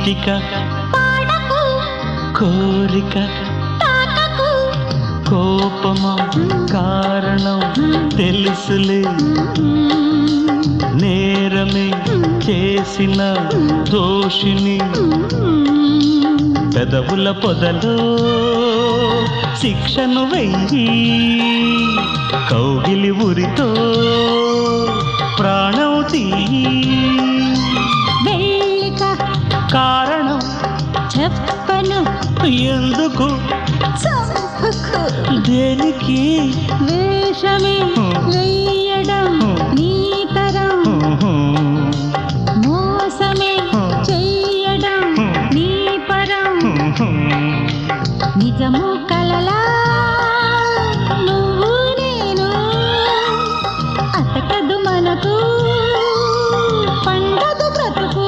గీతిక పాడకు కోరిక తాకకు కోపమా కారణం తెలుసులే నేరమే చేసిన దోషిని పెదవుల పొదలో శిక్షను వెయ్యి కౌగిలి ఉరితో ప్రాణం తీయి వెళ్ళిక కారణం చెప్పను ఎందుకు చంపకు దేనికి వేషమే వెయ్యడం నీ తరం మోసమే చెయ్యడం నీ పరం నిజము కలలా నువ్వు నేను అతకదు మనకు పండదు బ్రతుకు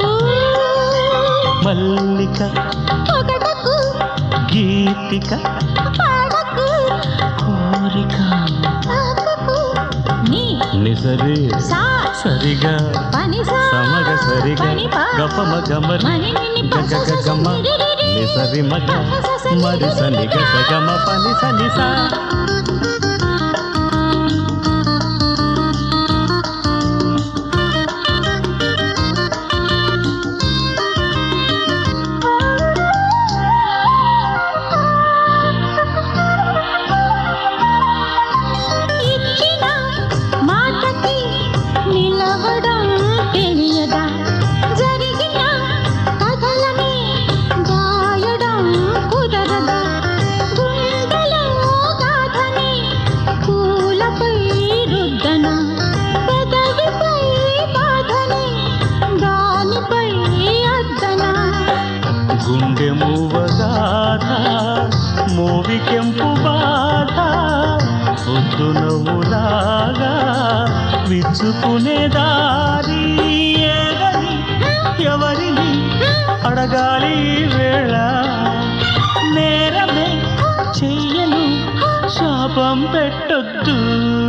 మల్లిక ఒకటకు గీతిక పాడకు కోరిక తాకకు నీ నిజరే సా సరిగా పని సా సమగ సరిగా పని పా గపమ గమరి మని నిని ప స గగ స స గమ రి రి రి. నిసరి మగ మరి సని గస గమ పని సని సా ఇచ్చిన మాటకి నిలవడం తెలియదా జరిగిన కథలని దాయడం కుదరదా గుండెలో గాథని పూలపై రుద్దన పెదవిపై బాధని దానిపై అద్దనా గుండె మూవగాథ మూవి కెంపు బాధ పొద్దు నవ్వులాగా విచ్చుకునే దారి ఏదని ఎవరిని అడగాలి ఈ వేళ నేరమే చెయ్యను శాపం పెట్టొద్దు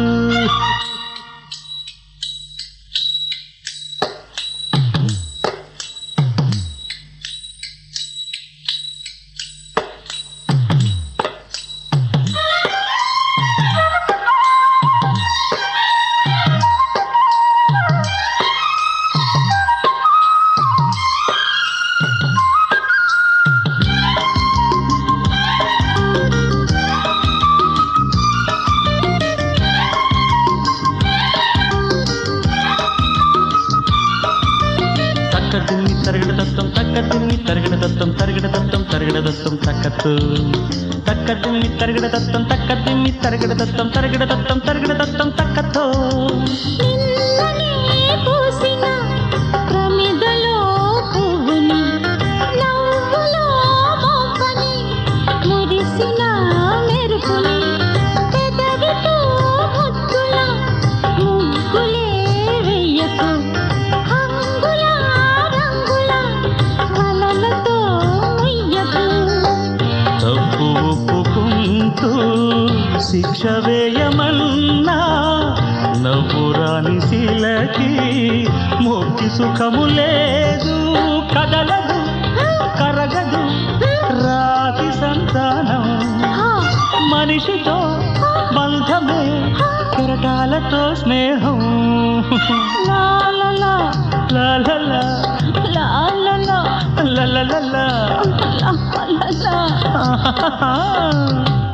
తక్కదిన్ని తరగడ దత్తం తక్కదిన్ని తరగడ దత్తం తరగడ దత్తం తరగడ దత్తం తక్కత్తు తక్కదిన్ని తరగడ దత్తం తక్కదిన్ని తరగడ దత్తం తరగడ దత్తం తరగడ దత్తం తక్కతో నిన్ననే పూసిన ప్రమిదలో పువ్వుని నవ్వులో మొగ్గని మురిసిన మెరుపుని పెదవితో ముద్దుల ముగ్గులే వెయ్యకు హంగుల రంగుల వలలతో ముయ్యకు తప్పు ఒప్పుకుంటూ శిక్ష వేయమన్నా నవ్వురాని శీలకి మొక్కి సుఖము లేదు కదలదు కరగదు రాతి సంతానం హా, మనిషితో బంధమే కెరటాలతో స్నేహం లా లా లా, లా లా లా, లా లా లా, లా లా లా లా. లా లా లా. ఆహాహా.